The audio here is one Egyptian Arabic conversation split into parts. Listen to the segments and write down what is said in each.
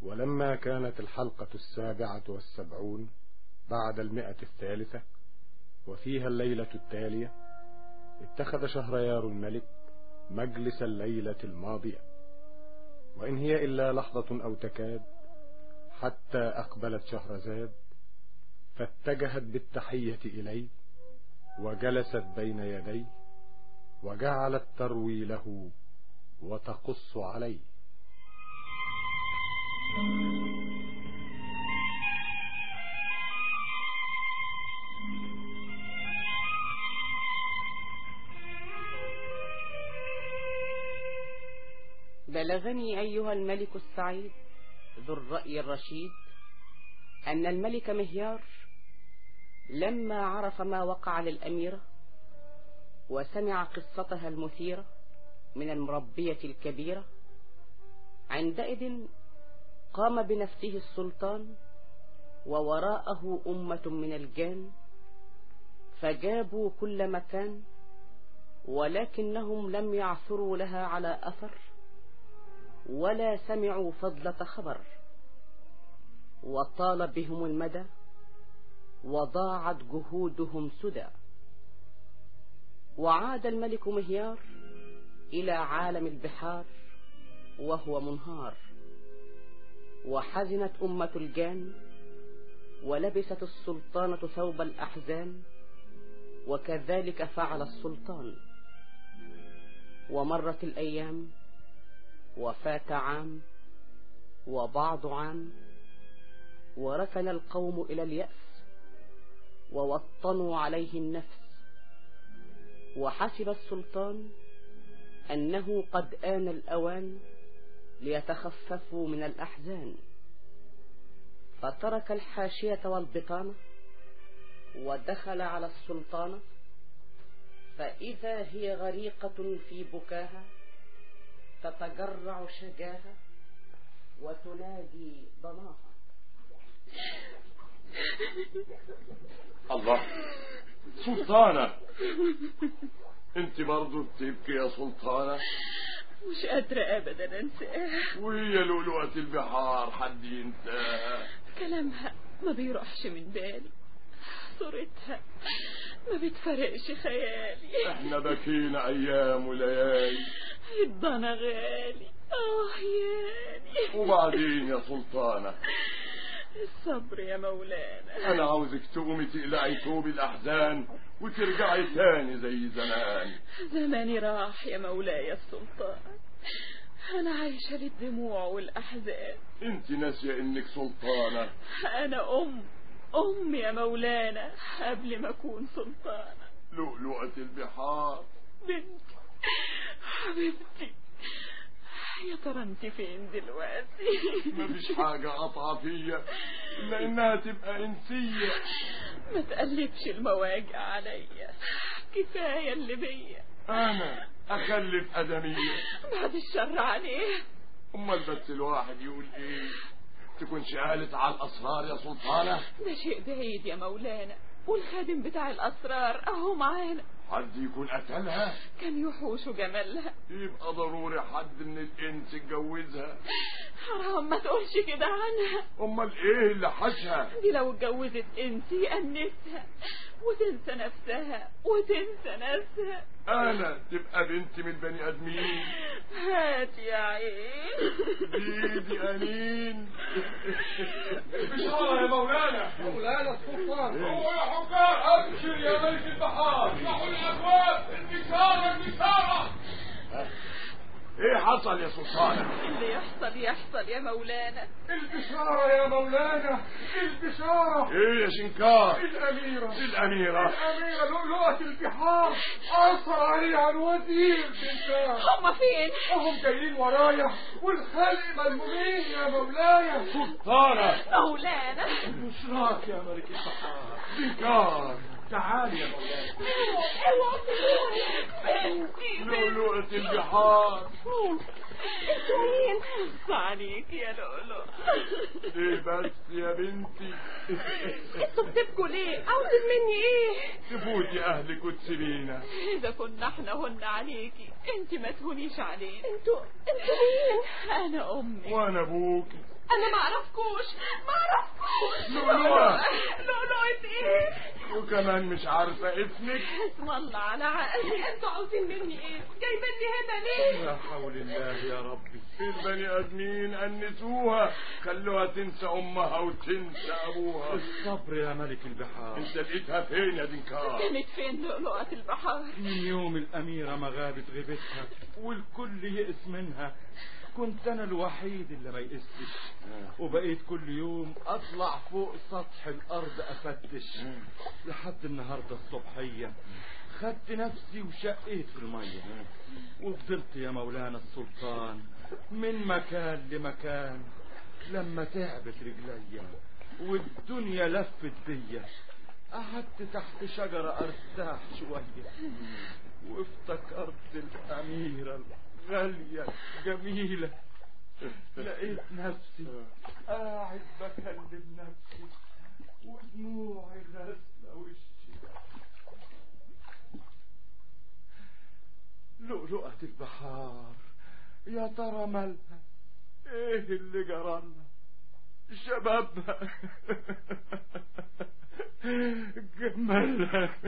ولما كانت الحلقة السابعة والسبعون بعد المئة الثالثة وفيها الليلة التالية اتخذ شهريار الملك مجلس الليلة الماضية وإن هي إلا لحظة أو تكاد حتى أقبلت شهرزاد فاتجهت بالتحية إليه وجلست بين يديه وجعلت تروي له وتقص عليه بلغني أيها الملك السعيد ذو الرأي الرشيد أن الملك مهيار لما عرف ما وقع للأميرة وسمع قصتها المثيرة من المربية الكبيرة عندئذ قام بنفسه السلطان ووراءه أمة من الجان فجابوا كل مكان ولكنهم لم يعثروا لها على أثر ولا سمعوا فضلة خبر وطال بهم المدى وضاعت جهودهم سدى وعاد الملك مهيار إلى عالم البحار وهو منهار وحزنت أمة الجان ولبست السلطانة ثوب الأحزان وكذلك فعل السلطان ومرت الأيام وفات عام وبعض عام وركن القوم إلى اليأس ووطنوا عليه النفس وحسب السلطان أنه قد آن الأوان ليتخففوا من الأحزان فترك الحاشية والبطانة ودخل على السلطانة فإذا هي غريقة في بكاها تتجرع شجاها وتنادي ضناها الله سلطانة انت برضو بتبكي يا سلطانة مش قادرة أبدا أنساها وهي لؤلؤة البحار حد ينساها كلامها ما بيروحش من بالي صورتها ما بتفرقش خيالي احنا بكينا ايام وليالي الضنا غالي اه ياني وبعدين يا سلطانة الصبر يا مولانا انا عاوزك تقومي تقلعي ثوب الاحزان وترجعي تاني زي زمان زماني راح يا مولاي السلطان أنا عايشة للدموع والأحزان انت ناسية انك سلطانة أنا أم أم يا مولانا قبل ما أكون سلطانة لؤلؤة البحار بنتي حبيبتي يا ترى انت فين دلوقتي مفيش حاجة قطعة فيا إلا إنها تبقى إنسية ما تقلبش المواجع عليا كفاية اللي بيا أنا أخلف أدمية بعد الشر عليه أمال بس الواحد يقول إيه تكونش قالت على الأسرار يا سلطانة ده شيء بعيد يا مولانا والخادم بتاع الأسرار أهو معانا حد يكون قتلها كان يحوش جمالها يبقى ضروري حد من الإنس اتجوزها حرام ما تقولش كده عنها أمال إيه اللي حشها دي لو اتجوزت انت يأنسها وتنسى نفسها وتنسى نفسها أنا تبقى بنت من البني آدمين هات يا عين بيدي أنين بشارة يا مولانا مولانا السلطان هو يا حكام أبشر يا ملك البحار افتحوا الأبواب البشارة البشارة إيه حصل يا سلطانة اللي يحصل يحصل يا مولانا البشارة يا مولانا البشارة إيه يا شنكار الأميرة الأميرة الأميرة لؤلؤة البحار أثر عليها الوزير بنتها هما فين وهم جايين ورايا والخلق ملمومين يا مولاي سلطانة مولانا بشراك يا ملك البحار شنكار تعالي يا مولاي بنتي لؤلؤة البحار بص عليك يا لؤلؤ إيه بس يا بنتي انتوا بتبكوا ليه عاوزين مني ايه تفوتي أهلك وتسيبينا اذا كنا احنا هن عليكي انت ما تهونيش علينا انتوا انتوا مين انا امي وأنا أبوك انا ما اعرفكوش ما اعرفكوش لؤلؤة. لؤلؤة ايه وكمان مش عارفة اسمك اسم الله على عقلي انتوا عاوزين مني ايه جايبيني هنا ليه لا حول الله يا ربي البني ادمين انسوها خلوها تنسى امها وتنسى ابوها الصبر يا ملك البحار انت لقيتها فين يا دنكار كانت فين لؤلؤة البحار من يوم الأميرة ما غابت غيبتها والكل يئس منها كنت أنا الوحيد اللي ما يئستش وبقيت كل يوم أطلع فوق سطح الأرض أفتش لحد النهاردة الصبحية خدت نفسي وشقيت في المية وفضلت يا مولانا السلطان من مكان لمكان لما تعبت رجليا والدنيا لفت بيا قعدت تحت شجرة أرتاح شوية وافتكرت الأميرة الغالية الجميلة لقيت نفسي قاعد بكلم نفسي ودموعي غاسلة وشي لؤلؤة البحار يا ترى مالها ايه اللي جرالها شبابها جمالها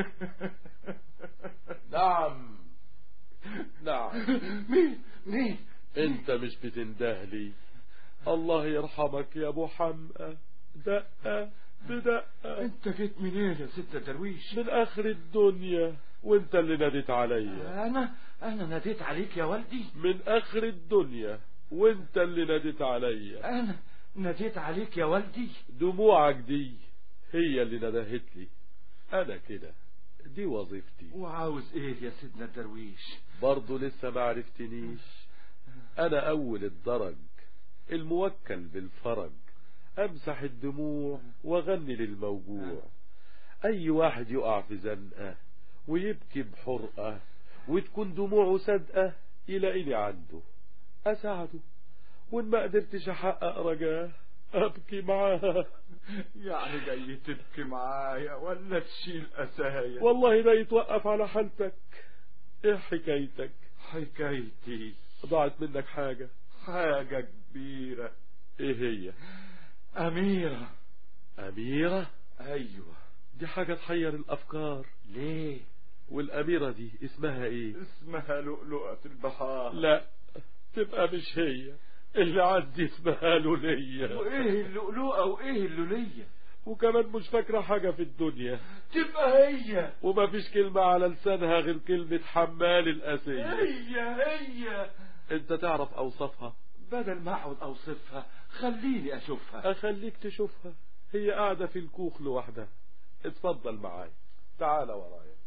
نعم نعم مين مين انت مش بتندهلي الله يرحمك يا ابو حمقى دقة بدقة انت جيت منين يا ست درويش من اخر الدنيا وانت اللي ناديت عليا انا انا ناديت عليك يا والدي من اخر الدنيا وانت اللي ناديت عليا انا ناديت عليك يا والدي دموعك دي هي اللي ندهت لي انا كده دي وظيفتي وعاوز ايه يا سيدنا الدرويش برضه لسه ما عرفتنيش انا اول الدرج الموكل بالفرج امسح الدموع واغني للموجوع اي واحد يقع في زنقه ويبكي بحرقه وتكون دموعه صادقه يلاقيني عنده اساعده وان ما قدرتش احقق رجاه ابكي معاه يعني جاي تبكي معايا ولا تشيل اسايا والله ده يتوقف على حالتك ايه حكايتك حكايتي ضاعت منك حاجة حاجة كبيرة ايه هي أميرة أميرة أيوة دي حاجة تحير الأفكار ليه والأميرة دي اسمها ايه اسمها لؤلؤة البحار لا تبقى مش هي اللي عندي اسمها لولية وإيه اللؤلؤة وإيه اللولية وكمان مش فاكرة حاجة في الدنيا تبقى هي وما فيش كلمة على لسانها غير كلمة حمال الأسية هي هي انت تعرف أوصافها بدل ما أقعد أوصفها خليني أشوفها أخليك تشوفها هي قاعدة في الكوخ لوحدها اتفضل معايا تعال ورايا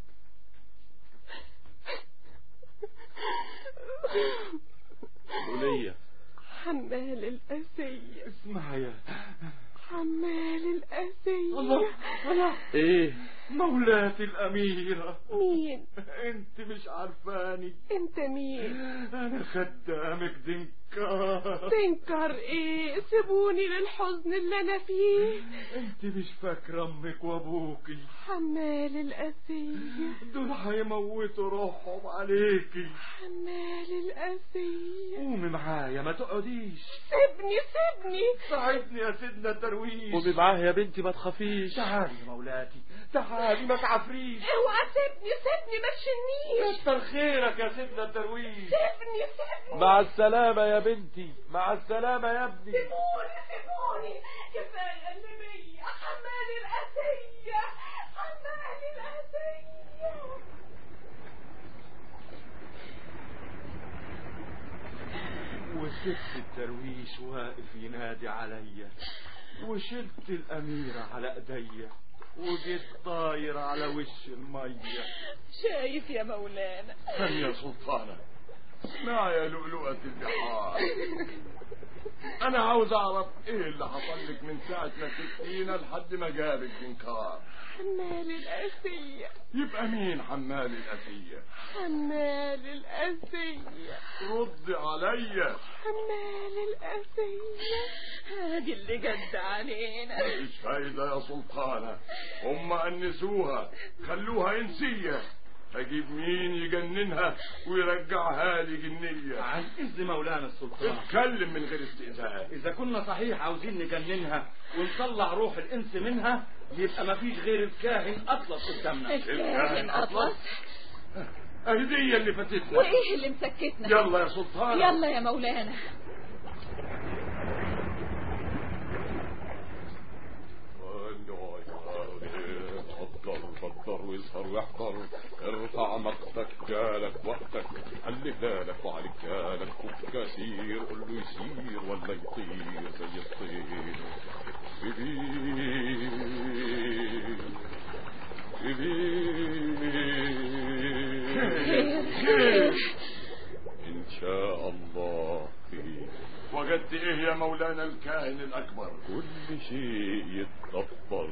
لولية حمال الأسية اسمع يا حمال الأسية الله الله ايه مولاتي الأميرة مين انت مش عارفاني انت مين انا خدامك دنكار تنكر ايه سيبوني للحزن اللي انا فيه انت مش فاكرة امك وابوكي حمال الأسية دول هيموتوا روحهم عليكي حمال الأسية قومي معايا ما تقعديش سيبني سيبني ساعدني يا سيدنا الدرويش قومي معاها يا بنتي ما تخافيش تعالي يا مولاتي تعالي ما تعفريش اوعى سيبني سيبني ما تشنيش كتر خيرك يا سيدنا الدرويش سيبني سيبني مع السلامة يا بنتي مع السلامة يا ابني سيبوني سيبوني كفاية اللي بيا حمال الأسية حمال الأسية وست الدرويش واقف ينادي عليا وشلت الأميرة على ايديا وجيت طاير على وش المية شايف يا مولانا يا سلطانة اسمع يا لؤلؤة البحار انا عاوز اعرف ايه اللي حصل لك من ساعة ما سبتينا لحد ما جابك دنكار حمال الأسية يبقى مين حمال الأسية حمال الأسية رد عليا حمال الأسية هادي اللي جد علينا مفيش فايدة يا سلطانة هم أنسوها خلوها إنسية اجيب مين يجننها ويرجعها لي جنيه عن إذن مولانا السلطان اتكلم من غير استئذان إذا كنا صحيح عاوزين نجننها ونطلع روح الإنس منها يبقى مفيش غير الكاهن أطلس قدامنا الكاهن أطلس اهي دي اللي فاتتنا وإيه اللي مسكتنا يلا يا سلطان يلا يا مولانا فكر فكر ويسهر ويحضر ارفع مقتك جالك وقتك خلي بالك وعليك جالك فك كثير قول له يسير ولا يطير زي الطير بيبي بيبي ان شاء الله خير وجدت ايه يا مولانا الكاهن الاكبر كل شيء يتدبر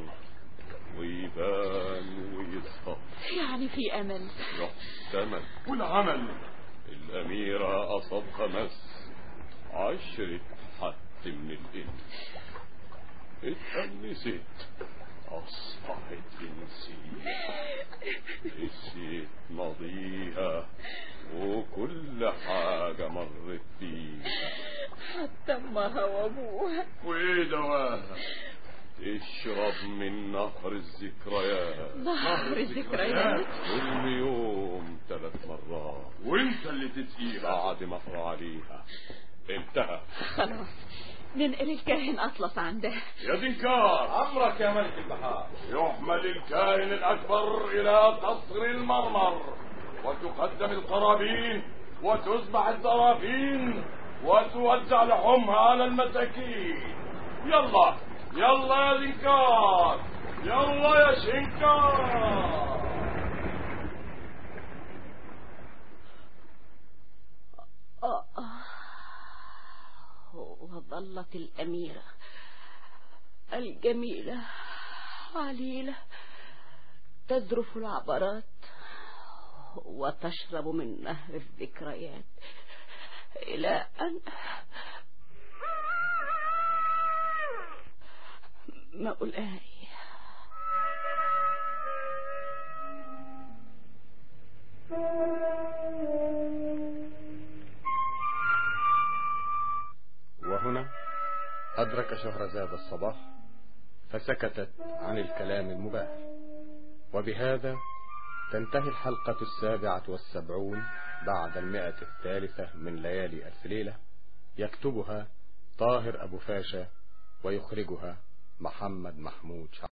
ويبان ويظهر يعني في أمل يحتمل والعمل الأميرة أصابها مس عشرة حد من الإنس اتأنست أصبحت إنسية نسيت ماضيها وكل حاجة مرت بيها حتى أمها وأبوها وإيه دواها اشرب من نهر الذكريات نهر الذكريات كل يوم ثلاث مرات وانت اللي تسقيها بعد ما اقرا عليها انتهى خلاص ننقل الكاهن أطلس عنده يا دينكار أمرك يا ملك البحار يحمل الكاهن الأكبر إلى قصر المرمر وتقدم القرابين وتذبح الزرافين وتوزع لحومها على المساكين يلا يلا يا دينكار يلا يا شنكار آه. وظلت الأميرة الجميلة عليلة تذرف العبرات وتشرب من نهر الذكريات إلى أن مولاي وهنا أدرك شهرزاد الصباح فسكتت عن الكلام المباح وبهذا تنتهي الحلقة السابعة والسبعون بعد المئة الثالثة من ليالي ألف ليلة يكتبها طاهر أبو فاشا ويخرجها محمد محمود شعب